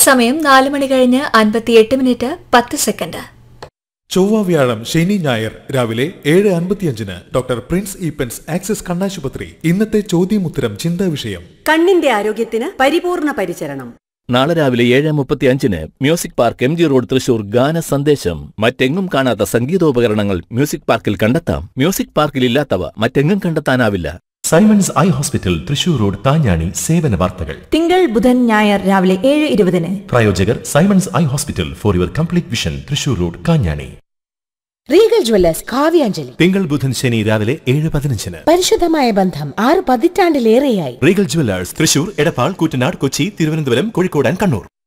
സമയം നാല് മണി കഴിഞ്ഞ് അൻപത്തിയെട്ട് മിനിറ്റ് പത്ത് സെക്കൻഡ് ചൊവ്വ വ്യാഴം ശനി ഞായർ രാവിലെ ഏഴ് അൻപത്തിയഞ്ചിന് ഡോക്ടർ പ്രിൻസ് ഈപ്പൻസ് ആക്സിസ് കണ്ണാശുപത്രി ഇന്നത്തെ ചോദ്യമുത്തരം ചിന്താ വിഷയം കണ്ണിന്റെ ആരോഗ്യത്തിന് പരിപൂർണ പരിചരണം നാളെ രാവിലെ ഏഴ് മുപ്പത്തി അഞ്ചിന് music park M G road Thrissur ഗാന സന്ദേശം മറ്റെങ്ങും കാണാത്ത സംഗീതോപകരണങ്ങൾ മ്യൂസിക് പാർക്കിൽ കണ്ടെത്താം മ്യൂസിക് പാർക്കിൽ ഇല്ലാത്തവ മറ്റെങ്ങും കണ്ടെത്താനാവില്ല Simons eye hospital Thrissur road Kanjani സേവന വാർത്തകൾ തിങ്കൾ ബുധൻ ഞായർ രാവിലെ ഏഴ് ഇരുപതിന് പ്രായോജകർ Simons eye hospital for your complete vision Thrissur road Kanjani Regal jewellers Kavyanjali തിങ്കൾ ബുധൻ ശനി രാവിലെ ഏഴ് പതിനഞ്ചിന് പരിശുദ്ധമായ ബന്ധം ആറ് പതിറ്റാണ്ടിലേറെയായി Regal jewellers Thrissur Edappal Koottanad Kochi Thiruvananthapuram Kozhikode and Kannur